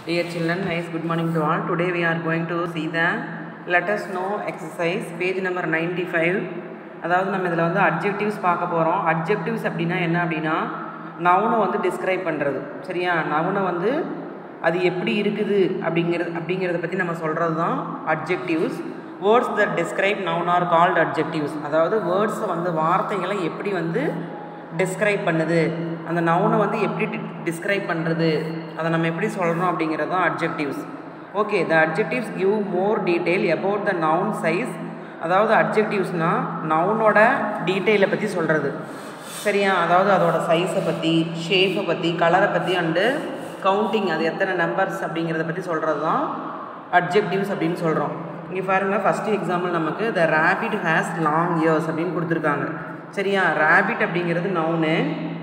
Dear children, nice good morning to all. Today we are going to see the let us know exercise page number 95. அதாவது நம்ம இதில் வந்து adjectives பார்க்க போகிறோம் adjectives அப்படின்னா என்ன அப்படின்னா நவுனை வந்து டிஸ்கிரைப் பண்ணுறது சரியா நவுனை வந்து அது எப்படி இருக்குது அப்படிங்கிறது அப்படிங்கிறத பற்றி நம்ம சொல்கிறது தான் adjectives words that describe noun are called adjectives அதாவது வேர்ட்ஸை வந்து வார்த்தைகளை எப்படி வந்து டிஸ்கிரைப் பண்ணுது அந்த நவுனை வந்து எப்படி டிஸ்கிரைப் பண்ணுறது அதை நம்ம எப்படி சொல்கிறோம் அப்படிங்கிறது தான் adjectives okay the adjectives give more detail about the noun size அதாவது அட்ஜெக்டிவ்ஸ்னால் நவுனோட டீட்டெயிலை பற்றி சொல்கிறது சரியா அதாவது அதோட சைஸை பற்றி ஷேப்பை பற்றி கலரை பற்றி அண்டு கவுண்டிங் அது எத்தனை நம்பர்ஸ் அப்படிங்கிறத பற்றி சொல்கிறது தான் அட்ஜெக்டிவ்ஸ் அப்படின்னு சொல்கிறோம் இங்கே பாருங்கள் ஃபஸ்ட்டு எக்ஸாம்பிள் நமக்கு the rabbit has long ears அப்படின்னு கொடுத்துருக்காங்க சரியா ரேபிட் அப்படிங்கிறது நவுனு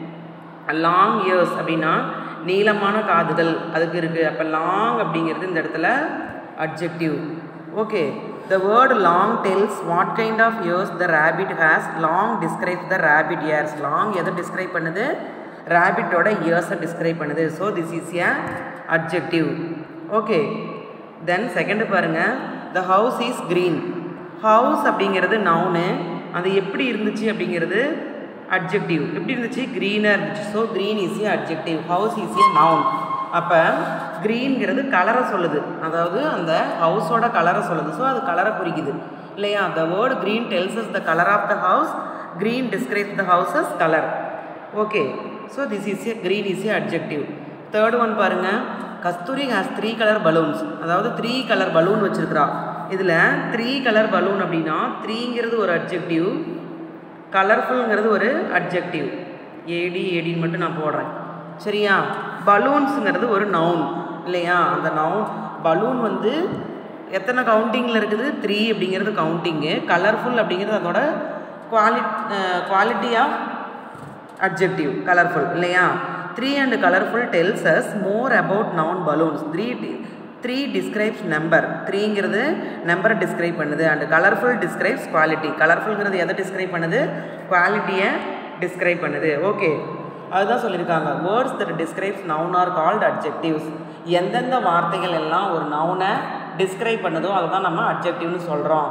லாங் இயர்ஸ் அப்படின்னா நீளமான காதுகள் அதுக்கு இருக்குது அப்போ லாங் அப்படிங்கிறது இந்த இடத்துல adjective okay the word long tells what kind of ears the rabbit has long describe the rabbit ears long எதை டிஸ்கிரைப் பண்ணுது ரேபிட்டோட இயர்ஸை டிஸ்கிரைப் பண்ணுது so this is a adjective okay then second பாருங்கள் the house is green house அப்படிங்கிறது noun அது எப்படி இருந்துச்சு அப்படிங்கிறது அட்ஜெக்டிவ் எப்படி இருந்துச்சு க்ரீனாக இருந்துச்சு so green is a adjective house is a noun அப்போ க்ரீன்கிறது கலரை சொல்லுது அதாவது அந்த ஹவுஸோட கலரை சொல்லுது ஸோ அது கலரை குறிக்குது இல்லையா the word green tells is the colour of the house green describe the house's colour okay so this is a green is a adjective third one பாருங்கள் Kasturi has three colour balloons அதாவது three colour balloon வச்சுருக்கிறா இதில் three colour balloon அப்படின்னா த்ரீங்கிறது ஒரு adjective கலர்ஃபுல்ங்கிறது ஒரு adjective ஏடி ஏடின்னு மட்டும் நான் போடுறேன் சரியா பலூன்ஸுங்கிறது ஒரு நவுன் இல்லையா அந்த நவுன் பலூன் வந்து எத்தனை கவுண்டிங்கில் இருக்குது த்ரீ அப்படிங்கிறது கவுண்டிங்கு கலர்ஃபுல் அப்படிங்கிறது அதோட குவாலி குவாலிட்டி ஆஃப் அட்ஜெக்டிவ் கலர்ஃபுல் இல்லையா three and colourful tells us more about noun balloons three three describes number த்ரீங்கிறது நம்பரை டிஸ்கிரைப் பண்ணுது அண்ட் கலர்ஃபுல் டிஸ்கிரைப்ஸ் குவாலிட்டி கலர்ஃபுல்ங்கிறது எதை டிஸ்கிரைப் பண்ணுது குவாலிட்டியை டிஸ்கிரைப் பண்ணுது ஓகே அதுதான் சொல்லியிருக்காங்க words that describes noun are called adjectives எந்தெந்த வார்த்தைகள் எல்லாம் ஒரு நவுனை டிஸ்கிரைப் பண்ணுதோ அதை தான் நம்ம அட்ஜெக்டிவ்னு சொல்கிறோம்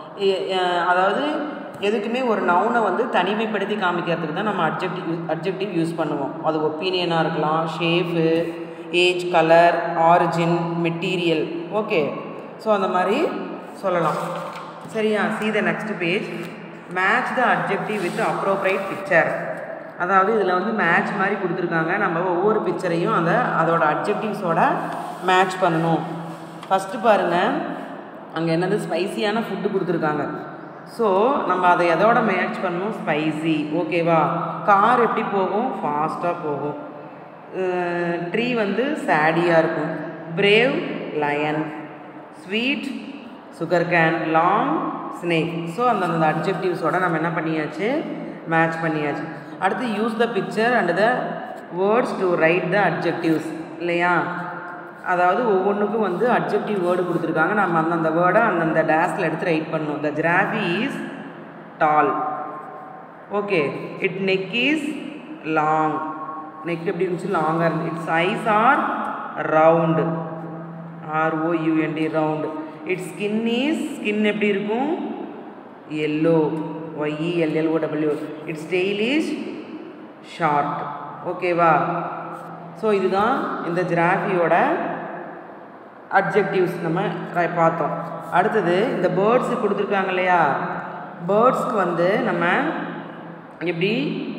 அதாவது எதுக்குமே ஒரு நவுனை வந்து தனிமைப்படுத்தி காமிக்கிறதுக்கு தான் நம்ம அட்ஜெக்டிவ் அட்ஜெக்டிவ் யூஸ் பண்ணுவோம் அது ஒப்பீனியனாக இருக்கலாம் shape age colour origin material okay so அந்த மாதிரி சொல்லலாம் சரியா see the next page match the objective with appropriate picture அதாவது இதில் வந்து மேட்ச் மாதிரி கொடுத்துருக்காங்க நம்ம ஒவ்வொரு பிக்சரையும் அந்த அதோட அப்ஜெக்டிவ்ஸோட மேட்ச் பண்ணணும் ஃபஸ்ட்டு பாருங்கள் அங்கே என்னது ஸ்பைசியான ஃபுட்டு கொடுத்துருக்காங்க ஸோ நம்ம அதை எதோட மேட்ச் பண்ணணும் ஸ்பைசி ஓகேவா கார் எப்படி போகும் ஃபாஸ்ட்டாக போகும் ட்ரீ வந்து சேடியாக இருக்கும் brave lion sweet sugar cane long snake so அந்தந்த அப்ஜெக்டிவ்ஸோட நம்ம என்ன பண்ணியாச்சு மேட்ச் பண்ணியாச்சு அடுத்து use the picture and the words to write the objectives இல்லையா அதாவது ஒவ்வொன்றுக்கும் வந்து அப்ஜெக்டிவ் வேர்டு கொடுத்துருக்காங்க நம்ம அந்தந்த வேர்டை அந்தந்த டேஸில் எடுத்து ரைட் பண்ணணும் the giraffe is tall okay it neck is long neck எப்படி இருந்துச்சு லாங்காக இருந்துச்சு its eyes are round R O U N D round its skin is skin எப்படி இருக்கும் yellow Y E L L O W its tail is short ஓகேவா ஸோ இதுதான் இந்த ஜிராஃபியோட அப்ஜெக்டிவ்ஸ் நம்ம பார்த்தோம் அடுத்தது இந்த பேர்ட்ஸு கொடுத்துருக்காங்க இல்லையா பேர்ட்ஸ்க்கு வந்து நம்ம எப்படி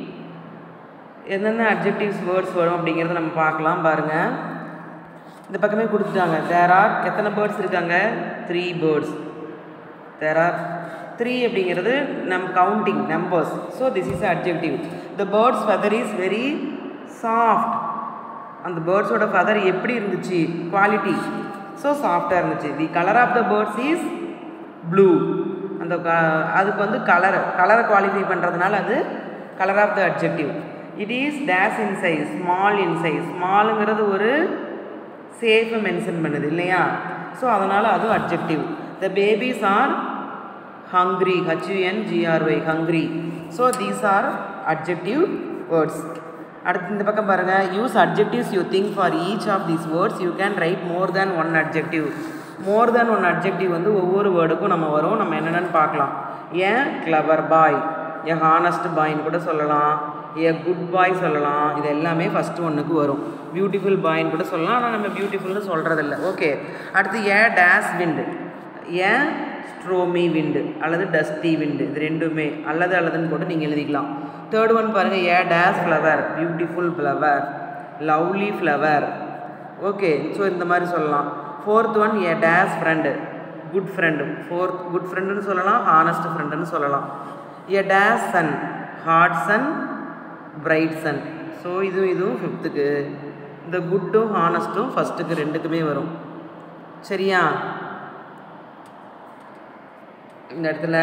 என்னென்ன அப்ஜெக்டிவ்ஸ் வேர்ட்ஸ் வரும் அப்படிங்கிறத நம்ம பார்க்கலாம் பாருங்கள் இந்த பக்கமே கொடுத்துட்டாங்க தேர் ஆர் எத்தனை பேர்ட்ஸ் இருக்காங்க three birds there are three அப்படிங்கிறது நம் counting numbers so this is objective the birds feather is very soft அந்த பேர்ட்ஸோட ஃபெதர் எப்படி இருந்துச்சு குவாலிட்டி ஸோ சாஃப்டாக இருந்துச்சு the colour of the birds is blue அந்த க அதுக்கு வந்து கலர் கலரை குவாலிஃபை பண்ணுறதுனால அது colour of the objective it is dash in size small in size ஸ்மாலுங்கிறது ஒரு சேஃபை மென்ஷன் பண்ணுது இல்லையா ஸோ அதனால் அதுவும் objective the babies are hungry H U N G R Y hungry so these are objective words அடுத்து இந்த பக்கம் பாருங்கள் use adjectives you think for each of these words you can write more than one adjective more than one adjective வந்து ஒவ்வொரு வேர்டுக்கும் நம்ம வரும் நம்ம என்னென்னு பார்க்கலாம் ஏன் கிளவர் பாய் ஏ ஹானஸ்ட் பாய்ன்னு கூட சொல்லலாம் ஏ குட் பாய் சொல்லலாம் இது எல்லாமே ஃபஸ்ட்டு ஒன்றுக்கு வரும் பியூட்டிஃபுல் பாய்ன்னு கூட சொல்லலாம் ஆனால் நம்ம பியூட்டிஃபுல்னு சொல்கிறதில்ல ஓகே அடுத்து ஏ டேஸ் விண்டு ஏன் ஸ்ட்ரோமி விண்டு அல்லது டஸ்டி விண்டு இது ரெண்டுமே அல்லது அல்லதுன்னு போட்டு நீங்கள் எழுதிக்கலாம் தேர்ட் ஒன் பாருங்கள் a dash flower beautiful flower lovely flower okay so இந்த மாதிரி சொல்லலாம் fourth one a dash friend good friend fourth good ஃப்ரெண்டுன்னு சொல்லலாம் ஹானஸ்ட் ஃப்ரெண்டுன்னு சொல்லலாம் a dash sun hard sun bright sun so இதுவும் இதுவும் ஃபிஃப்த்துக்கு இந்த குட்டும் ஹானஸ்ட்டும் ஃபஸ்ட்டுக்கு ரெண்டுக்குமே வரும் சரியா இந்த இடத்துல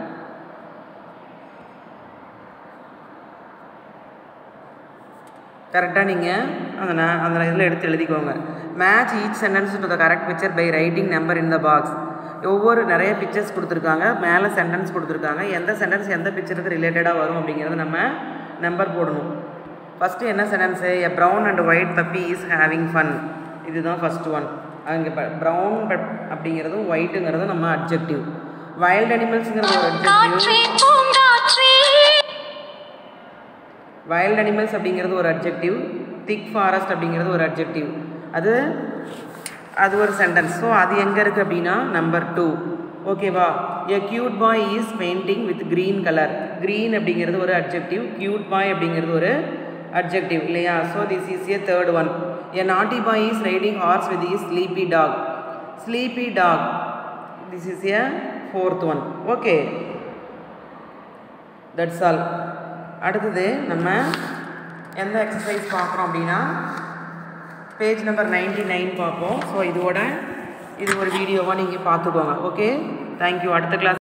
கரெக்டாக நீங்கள் அந்த ந- அந்த இதில் எடுத்து எழுதிக்கோங்க match each sentence to the correct picture by writing number in the box ஒவ்வொரு நிறைய பிக்சர்ஸ் கொடுத்துருக்காங்க மேலே சென்டென்ஸ் கொடுத்துருக்காங்க எந்த சென்டென்ஸ் எந்த பிக்சருக்கு ரிலேட்டடாக வரும் அப்படிங்கிறத நம்ம நம்பர் போடணும் ஃபஸ்ட்டு என்ன sentence a brown and white puppy is having fun இதுதான் ஃபஸ்ட் ஒன் அங்கே ப்ரௌன் அப்படிங்கிறதும் ஒயிட்டுங்கிறதும் நம்ம அப்ஜெக்டிவ் வைல்ட் அனிமல்ஸுங்கிறது ஒரு அப்ஜெக்டிவ் வைல்ட் அனிமல்ஸ் அப்படிங்கிறது ஒரு அட்ஜெக்டிவ் திக் ஃபாரஸ்ட் அப்படிங்கிறது ஒரு அட்ஜெக்டிவ் அது அது ஒரு சென்டென்ஸ் ஸோ அது எங்கே இருக்குது அப்படின்னா நம்பர் டூ ஓகேவா a cute boy is painting with green colour green அப்படிங்கிறது ஒரு அட்ஜெக்டிவ் கியூட் பாய் அப்படிங்கிறது ஒரு அட்ஜெக்டிவ் இல்லையா so this is a third one a naughty boy is riding horse with is sleepy dog sleepy dog this is a fourth one okay that's all அடுத்தது நம்ம எந்த exercise பார்க்குறோம் அப்படின்னா page number 99 nine பார்ப்போம் so இதோட இது ஒரு வீடியோவாக நீங்கள் பார்த்துக்கோங்க ஓகே தேங்க்யூ அடுத்த கிளாஸ்